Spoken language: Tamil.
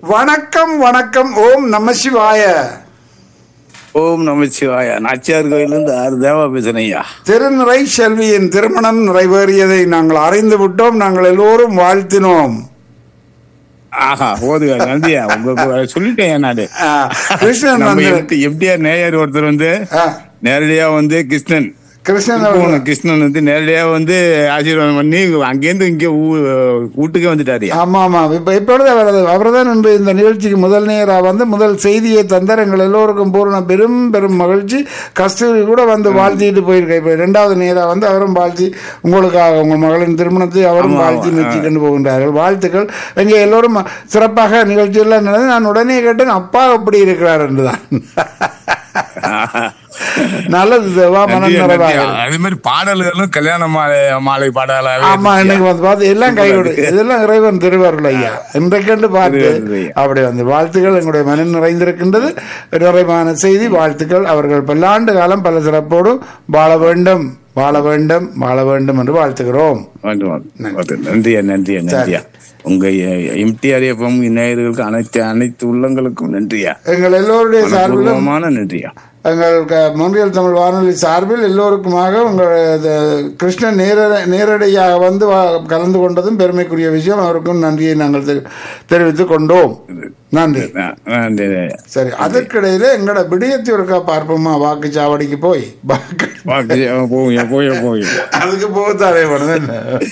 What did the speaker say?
வணக்கம் வணக்கம் ஓம் நம சிவாய ஓம் நமச்சிவாய நாச்சியார் கோயிலிருந்து ஆறு தேவா பேசுறேன் ஐயா திருநிறை செல்வியின் திருமணம் நிறைவேறியதை நாங்கள் அறிந்து விட்டோம் நாங்கள் எல்லோரும் வாழ்த்தினோம் ஆஹா போதுங்க நன்றியா உங்க சொல்லிட்டேன் நானு ஆ, கிருஷ்ணன் நம்ம வந்து எம்டி- எம்டிஆர் நேயர் ஒருத்தர் வந்து ஆ, நேரடியா வந்து கிருஷ்ணன் கிருஷ்ணன் போன அவர்கள் கிருஷ்ணன் வந்து நேரடியா வந்து ஆசீர்வாதம் பண்ணி அங்கேருந்து இங்க ஊ- வீட்டுக்கே வந்துட்டாரு ஆமா ஆமா இப்ப இப்பொழுது அவர் அவர்தான் இன்று இந்த நிகழ்ச்சிக்கு முதல் நேராக வந்து முதல் செய்தியை தந்தார் எங்கள் எல்லோருக்கும் பூரண பெரும் பெரும் மகிழ்ச்சி கஸ்தூரி கூட வந்து வாழ்த்திட்டு போயிருக்க இப்ப இரண்டாவது நேரா வந்து அவரும் வாழ்த்தி உங்களுக்காக உங்கள் மகளின் திருமணத்தை அவரும் ஆமா, வாழ்த்தி ஆமா. மெச்சி கொண்டு போகின்றார்கள் வாழ்த்துக்கள் எங்க எல்லோரும் சிறப்பாக நிகழ்ச்சியெல்லாம் நடந்து நான் உடனே கேட்டேன் அப்பா எப்படி இருக்கிறார் என்றுதான் நல்லது தேவா மனம் நன்றியா, நிறைவாக நன்றியா. அதே மாதிரி பாடல்களும் கல்யாண மாலை மாலை பாடலாவே ஆமா இருந்துச்சு. இன்னைக்கு வந்து பார்த்து எல்லாம் கை கொடு இதெல்லாம் இறைவன் திருவருள் ஐயா இன்றைக்கென்று பார்த்து திருவருள் ஐயா. அப்படி வந்து வாழ்த்துக்கள் எங்களுடைய மனம் நிறைந்திருக்கின்றது நிறைவான செய்தி வாழ்த்துக்கள் அவர்கள் பல்லாண்டு காலம் பல சிறப்போடு வாழ வேண்டும் வாழ வேண்டும் வாழ வேண்டும் என்று வாழ்த்துகிறோம் வேண்டும், வேண்டும். நன்றியா நன்றியா நன்றியா உங்க எம்டிஆர் எஃப்எம் நேயர்களுக்கு அனைத்து அனைத்து உள்ளங்களுக்கும் நன்றியா எங்கள் எல்லோருடைய சார்பிலும் பூர்வமான நன்றியா எங்கள் க- மொன்றியல் தமிழ் வானொலி சார்பில் எல்லோருக்குமாக உங்கள் இது கிருஷ்ணன் நேர நேரடியாக வந்து வா- கலந்து கொண்டதும் பெருமைக்குரிய விஷயம் அவருக்கும் நன்றியை நாங்கள் தெரி- தெரிவித்துக் கொண்டோம் நன்றி ஆ, நன்றி சரி அதற்கிடையில எங்களோட விடயத்தை ஒருக்கா பார்ப்போமா வாக்குச்சாவடிக்கு போய் வாக்கு வாக்கு போய் போய் போய் அதுக்கு போகத்தானே வேணும்